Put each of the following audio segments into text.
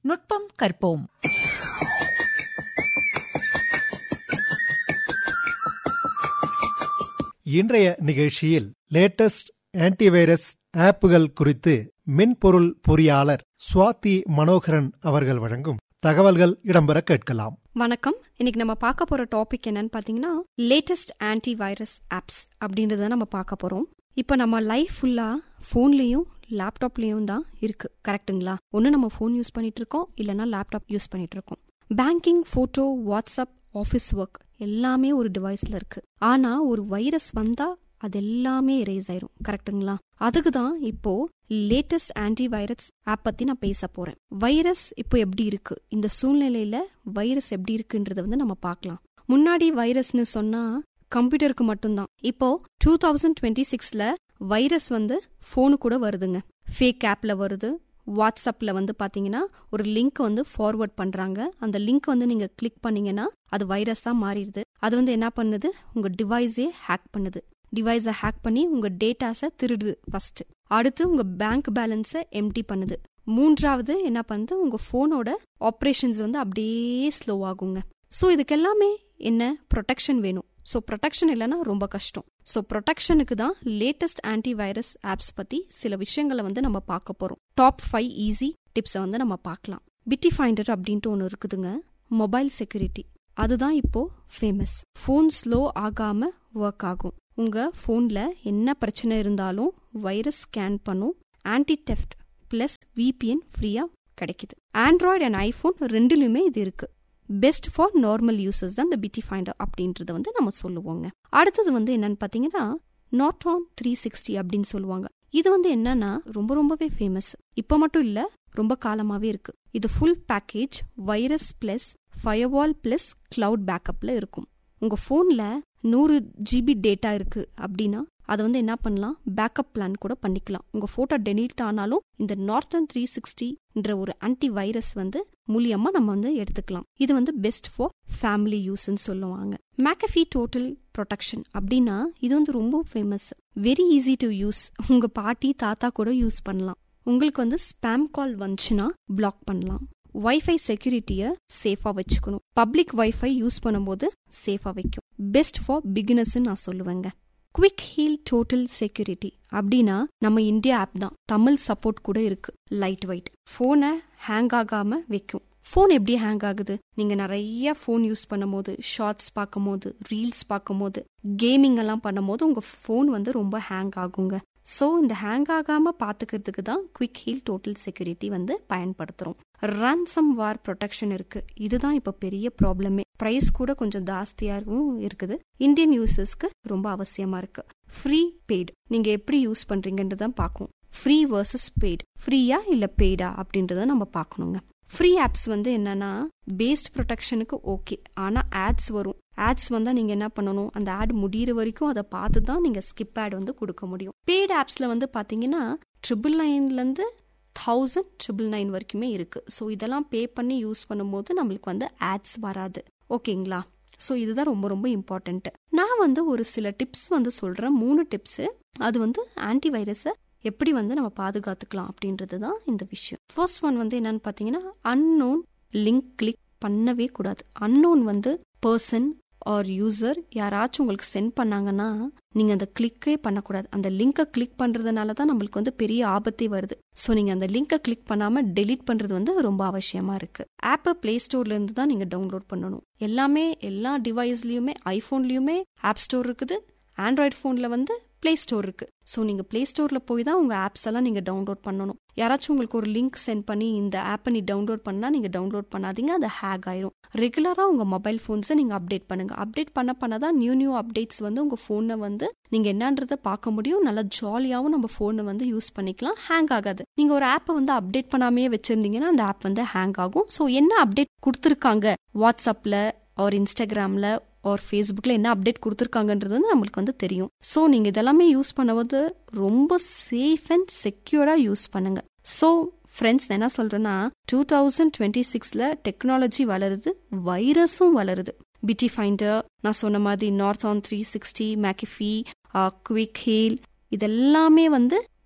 நுட்பம் கற்போம் இன்றைய நிகழ்ச்சியில் லேட்டஸ்ட் ஆன்டிவைரஸ் ஆப்புகள் குறித்து மென்பொருள் பொறியாளர் சுவாதி மனோகரன் அவர்கள் வழங்கும் தகவல்கள் இடம்பெற கேட்கலாம் வணக்கம் இன்னைக்கு நம்ம பார்க்க போற டாபிக் என்னன்னு பாத்தீங்கன்னா லேட்டஸ்ட் ஆன்டி வைரஸ் ஆப்ஸ் அப்படின்றத நம்ம பார்க்க போறோம் இப்போ நம்ம லைஃப் ஃபுல்லா ஃபோன்லயும் லேப்டாப்லயும் தான் இருக்கு கரெக்ட்டுங்களா ஒன்று நம்ம ஃபோன் யூஸ் பண்ணிட்டு இருக்கோம் இல்லைன்னா லேப்டாப் யூஸ் பண்ணிட்டு இருக்கோம் banking photo WhatsApp office work எல்லாமே ஒரு டிவைஸ்ல இருக்கு ஆனா ஒரு வைரஸ் வந்தா அது எல்லாமே எரேஸ் ஆயிரும் கரெக்ட்டுங்களா அதுக்கு தான் இப்போ லேட்டஸ்ட் ஆன்டி வைரஸ் ஆப் பத்தி நான் பேச போறேன் வைரஸ் இப்போ எப்படி இருக்கு இந்த சூழ்நிலையில வைரஸ் எப்படி இருக்குன்றத வந்து நம்ம பார்க்கலாம் முன்னாடி வைரஸ்னு சொன்னா கம்ப்யூட்டருக்கு மட்டும்தான் இப்போ டூ தௌசண்ட் டுவெண்ட்டி சிக்ஸ்ல வைரஸ் வந்து ஃபோனு கூட வருதுங்க ஃபேக் ஆப்ல வருது வாட்ஸ்அப்ல வந்து பாத்தீங்கன்னா ஒரு லிங்க் வந்து ஃபார்வர்ட் பண்றாங்க அந்த லிங்க் வந்து நீங்க கிளிக் பண்ணீங்கன்னா அது வைரஸ் தான் மாறிடுது அது வந்து என்ன பண்ணுது உங்க டிவைஸே ஹேக் பண்ணுது டிவைஸை ஹேக் பண்ணி உங்க டேட்டாஸை திருடுது ஃபர்ஸ்ட் அடுத்து உங்க பேங்க் பேலன்ஸை எம்டி பண்ணுது மூன்றாவது என்ன பண்ணுது உங்க ஃபோனோட ஆப்ரேஷன்ஸ் வந்து அப்படியே ஸ்லோ ஆகுங்க ஸோ இதுக்கெல்லாமே என்ன ப்ரொடெக்ஷன் வேணும் ஸோ ப்ரொடெக்ஷன் இல்லைன்னா ரொம்ப கஷ்டம் ஸோ ப்ரொடெக்ஷனுக்கு தான் லேட்டஸ்ட் ஆன்டி வைரஸ் ஆப்ஸ் பத்தி சில விஷயங்களை வந்து நம்ம பார்க்க போறோம் டாப் ஃபைவ் ஈஸி டிப்ஸை வந்து நம்ம பார்க்கலாம் பிட்டி ஃபைண்டர் அப்படின்ட்டு ஒன்று இருக்குதுங்க மொபைல் செக்யூரிட்டி அதுதான் இப்போ ஃபேமஸ் ஃபோன் ஸ்லோ ஆகாம ஒர்க் ஆகும் உங்க ஃபோன்ல என்ன பிரச்சனை இருந்தாலும் வைரஸ் ஸ்கேன் பண்ணும் ஆன்டி டெஃப்ட் பிளஸ் விபிஎன் ஃப்ரீயா கிடைக்குது ஆண்ட்ராய்டு அண்ட் ஐஃபோன் ரெண்டுலயுமே இது இருக்கு பெஸ்ட் ஃபார் நார்மல் யூசர்ஸ் தான் இந்த பிட்டி ஃபைண்டர் அப்படின்றத வந்து நம்ம சொல்லுவோங்க அடுத்தது வந்து என்னன்னு பாத்தீங்கன்னா நாட் ஆன் த்ரீ சிக்ஸ்டி அப்படின்னு சொல்லுவாங்க இது வந்து என்னன்னா ரொம்ப ரொம்பவே ஃபேமஸ் இப்போ மட்டும் இல்ல ரொம்ப காலமாவே இருக்கு இது full package virus plus firewall plus cloud பேக்கப்ல இருக்கும் உங்க போன்ல நூறு ஜிபி டேட்டா இருக்கு அப்படின்னா அதை வந்து என்ன பண்ணலாம் பேக்கப் பிளான் கூட பண்ணிக்கலாம் உங்க போட்டோ டெலீட் ஆனாலும் இந்த நார்த்தன் த்ரீ சிக்ஸ்டின்ற ஒரு ஆன்டி வைரஸ் வந்து மூலியமா நம்ம வந்து எடுத்துக்கலாம் இது வந்து பெஸ்ட் ஃபார் ஃபேமிலி யூஸ்ன்னு சொல்லுவாங்க மேக்கஃபி டோட்டல் ப்ரொடெக்ஷன் அப்படின்னா இது வந்து ரொம்ப famous very easy to use உங்க பாட்டி தாத்தா கூட யூஸ் பண்ணலாம் உங்களுக்கு வந்து ஸ்பேம் கால் வந்துச்சுன்னா பிளாக் பண்ணலாம் வைஃபை செக்யூரிட்டியை சேஃபா வச்சுக்கணும் பப்ளிக் வைஃபை யூஸ் பண்ணும்போது சேஃபா வைக்கும் பெஸ்ட் ஃபார் பிகினர்ஸ் நான் சொல்லுவேங்க குவிக் ஹீல் டோட்டல் செக்யூரிட்டி அப்படின்னா நம்ம இந்தியா ஆப் தான் தமிழ் சப்போர்ட் கூட இருக்கு லைட் வெயிட் போனை ஹேங் ஆகாம வைக்கும் ஃபோன் எப்படி ஹேங் ஆகுது நீங்க நிறைய ஃபோன் யூஸ் பண்ணும்போது ஷார்ட்ஸ் பார்க்கும்போது ரீல்ஸ் பார்க்கும்போது கேமிங் எல்லாம் பண்ணும்போது உங்க ஃபோன் வந்து ரொம்ப ஹேங் ஆகுங்க ஸோ இந்த ஹேங் ஆகாம பாத்துக்கிறதுக்கு தான் குவிக் ஹீல் டோட்டல் செக்யூரிட்டி வந்து பயன்படுத்துறோம் ரன்சம் வார் ப்ரொடெக்ஷன் இருக்கு இதுதான் இப்போ பெரிய ப்ராப்ளமே ப்ரைஸ் கூட கொஞ்சம் ஜாஸ்தியாகவும் இருக்குது இந்தியன் யூசர்ஸ்க்கு ரொம்ப அவசியமா இருக்கு ஃப்ரீ பெய்டு நீங்க எப்படி யூஸ் பண்றீங்கன்றதான் பார்க்கும் ஃப்ரீ வர்சஸ் பெய்டு ஃப்ரீயா இல்ல பெய்டா அப்படின்றத நம்ம பார்க்கணுங்க ஃப்ரீ ஆப்ஸ் வந்து என்னன்னா பேஸ்ட் ப்ரொடெக்ஷனுக்கு ஓகே ஆனா ஆட்ஸ் வரும் ஆட்ஸ் வந்தா நீங்க என்ன பண்ணணும் அந்த ஆட் முடியிற வரைக்கும் அதை பார்த்து தான் நீங்க ஸ்கிப் ஆட் வந்து கொடுக்க முடியும் பெய்ட் ஆப்ஸ்ல வந்து பாத்தீங்கன்னா ட்ரிபிள் நைன்ல இருந்து தௌசண்ட் ட்ரிபிள் நைன் வரைக்குமே இருக்கு ஸோ இதெல்லாம் பே பண்ணி யூஸ் பண்ணும்போது நம்மளுக்கு வந்து ஆட்ஸ் வராது ஓகேங்களா ஸோ இதுதான் ரொம்ப ரொம்ப இம்பார்ட்டன்ட் நான் வந்து ஒரு சில டிப்ஸ் வந்து சொல்றேன் மூணு டிப்ஸ் அது வந்து ஆன்டி வைரஸை எப்படி வந்து நம்ம பாதுகாத்துக்கலாம் அப்படின்றது தான் இந்த விஷயம் ஃபர்ஸ்ட் ஒன் வந்து என்னன்னு பார்த்தீங்கன்னா அன்னோன் லிங்க் கிளிக் பண்ணவே கூடாது அன்னோன் வந்து பர்சன் ஆர் யூசர் யாராச்சும் உங்களுக்கு சென்ட் பண்ணாங்கன்னா நீங்க அந்த கிளிக்கே பண்ணக்கூடாது அந்த லிங்கை கிளிக் பண்றதுனால தான் நம்மளுக்கு வந்து பெரிய ஆபத்தே வருது ஸோ நீங்க அந்த லிங்கை கிளிக் பண்ணாம டெலீட் பண்றது வந்து ரொம்ப அவசியமா இருக்கு ஆப்பை பிளே ஸ்டோர்ல இருந்து தான் நீங்க டவுன்லோட் பண்ணணும் எல்லாமே எல்லா டிவைஸ்லயுமே ஐபோன்லயுமே ஆப் ஸ்டோர் இருக்குது ஆண்ட்ராய்டு ஃபோன்ல வந்து பிளே ஸ்டோர் இருக்கு ஸோ நீங்க பிளே ஸ்டோர்ல போய் தான் உங்க ஆப்ஸ் எல்லாம் நீங்க டவுன்லோட் பண்ணணும் யாராச்சும் உங்களுக்கு ஒரு லிங்க் சென்ட் பண்ணி இந்த ஆப்பை நீ டவுன்லோட் பண்ணா நீங்க டவுன்லோட் பண்ணாதீங்க அது ஹேக் ஆயிரும் ரெகுலரா உங்க மொபைல் போன்ஸை நீங்க அப்டேட் பண்ணுங்க அப்டேட் பண்ண பண்ணதான் நியூ நியூ அப்டேட்ஸ் வந்து உங்க போனை வந்து நீங்க என்னன்றத பார்க்க முடியும் நல்லா ஜாலியாவும் நம்ம போனை வந்து யூஸ் பண்ணிக்கலாம் ஹேங் ஆகாது நீங்க ஒரு ஆப்பை வந்து அப்டேட் பண்ணாமே வச்சிருந்தீங்கன்னா அந்த ஆப் வந்து ஹேங் ஆகும் ஸோ என்ன அப்டேட் கொடுத்துருக்காங்க வாட்ஸ்அப்ல ஒரு இன்ஸ்டாகிராம்ல ஒரு ஃபேஸ்புக்கில் என்ன அப்டேட் கொடுத்துருக்காங்கன்றது வந்து நம்மளுக்கு வந்து தெரியும் ஸோ நீங்கள் இதெல்லாமே யூஸ் பண்ணும்போது ரொம்ப சேஃப் அண்ட் செக்யூராக யூஸ் பண்ணுங்க ஸோ ஃப்ரெண்ட்ஸ் என்ன சொல்றேன்னா டூ தௌசண்ட் டுவெண்ட்டி சிக்ஸ்ல டெக்னாலஜி வளருது வைரஸும் வளருது பிட்டி ஃபைண்டர் நான் சொன்ன மாதிரி Norton three sixty McAfee quick heal இதெல்லாமே வந்து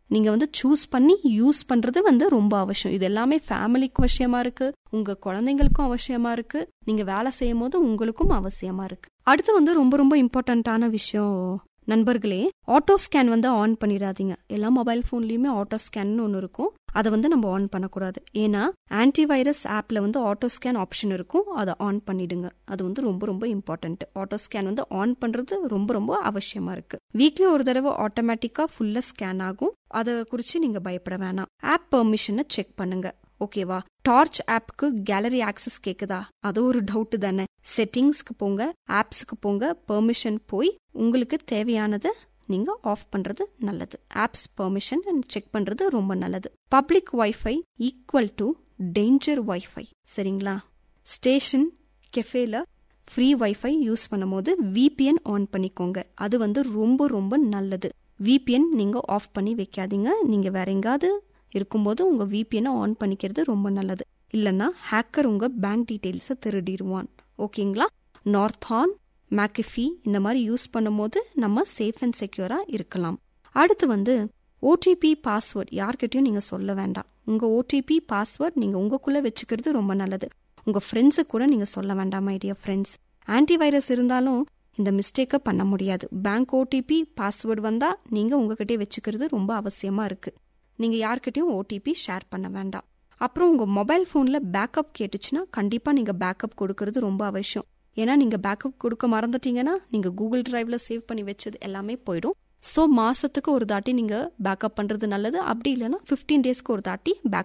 நீங்க வந்து சூஸ் பண்ணி யூஸ் பண்றது வந்து ரொம்ப அவசியம் இது எல்லாமே ஃபேமிலிக்கு அவசியமா இருக்கு உங்க குழந்தைங்களுக்கும் அவசியமா இருக்கு நீங்க வேலை செய்யும் போது உங்களுக்கும் அவசியமா இருக்கு அடுத்து வந்து ரொம்ப ரொம்ப இம்பார்ட்டண்ட்டான விஷயம் நண்பர்களே ஆட்டோ ஸ்கேன் வந்து ஆன் பண்ணிடாதீங்க எல்லா மொபைல் ஃபோன்லயுமே ஆட்டோ ஸ்கேன் ஒன்று இருக்கும் அதை வந்து நம்ம ஆன் பண்ணக்கூடாது ஏன்னா ஆன்டிவைரஸ் ஆப்ல வந்து ஆட்டோ ஸ்கேன் ஆப்ஷன் இருக்கும் அதை ஆன் பண்ணிடுங்க அது வந்து ரொம்ப ரொம்ப இம்பார்ட்டன்ட் ஆட்டோ ஸ்கேன் வந்து ஆன் பண்றது ரொம்ப ரொம்ப அவசியமா இருக்கு வீக்லி ஒரு தடவை ஆட்டோமேட்டிக்கா ஃபுல்லா ஸ்கேன் ஆகும் அதை குறித்து நீங்க பயப்பட வேணாம் ஆப் பெர்மிஷனை செக் பண்ணுங்க ஓகேவா டார்ச் ஆப்க்கு கேலரி ஆக்சஸ் கேக்குதா அது ஒரு டவுட் தானே செட்டிங்ஸ்க்கு போங்க ஆப்ஸ்க்கு போங்க பெர்மிஷன் போய் உங்களுக்கு தேவையானதை நீங்க ஆஃப் பண்றது நல்லது ஆப்ஸ் பெர்மிஷன் செக் பண்றது ரொம்ப நல்லது public wifi equal to danger wifi சரிங்களா ஸ்டேஷன் கெஃபேல ஃப்ரீ வைஃபை யூஸ் பண்ணும்போது விபிஎன் ஆன் பண்ணிக்கோங்க அது வந்து ரொம்ப ரொம்ப நல்லது விபிஎன் நீங்க ஆஃப் பண்ணி வைக்காதீங்க நீங்க வேற எங்காவது இருக்கும்போது உங்க விபிஎனை ஆன் பண்ணிக்கிறது ரொம்ப நல்லது இல்லைன்னா ஹேக்கர் உங்க பேங்க் டீட்டெயில்ஸை திருடிடுவான் ஓகேங்களா நார்த்ஹான் மேக்கிஃபி இந்த மாதிரி யூஸ் பண்ணும்போது நம்ம சேஃப் அண்ட் செக்யூரா இருக்கலாம் அடுத்து வந்து ஓடிபி பாஸ்வேர்ட் யார்கிட்டயும் நீங்க சொல்ல வேண்டாம் உங்க ஓடிபி பாஸ்வேர்ட் நீங்க உங்களுக்குள்ள வச்சுக்கிறது ரொம்ப நல்லது உங்க ஃப்ரெண்ட்ஸுக்கு கூட நீங்க சொல்ல வேண்டாம் ஐடியா ஃப்ரெண்ட்ஸ் ஆன்டிவைரஸ் இருந்தாலும் இந்த மிஸ்டேக்கை பண்ண முடியாது பேங்க் ஓடிபி பாஸ்வேர்டு வந்தா நீங்க உங்ககிட்டயே வச்சுக்கிறது ரொம்ப அவசியமா இருக்கு நீங்க யார்கிட்டயும் ஓடிபி ஷேர் பண்ண வேண்டாம் அப்புறம் உங்க மொபைல் போன்ல பேக்கப் கேட்டுச்சுன்னா கண்டிப்பா நீங்க பேக்கப் கொடுக்கறது ரொம்ப அவசியம் ஏன்னா நீங்க பேக்கப் கொடுக்க மறந்துட்டீங்கன்னா நீங்க கூகுள் டிரைவ்ல சேவ் பண்ணி வச்சது எல்லாமே போயிடும் ஸோ மாசத்துக்கு ஒரு தாட்டி நீங்க பேக்கப் பண்றது நல்லது அப்படி இல்லைன்னா ஃபிஃப்டீன் டேஸ்க்கு ஒரு தாட்டி பேக்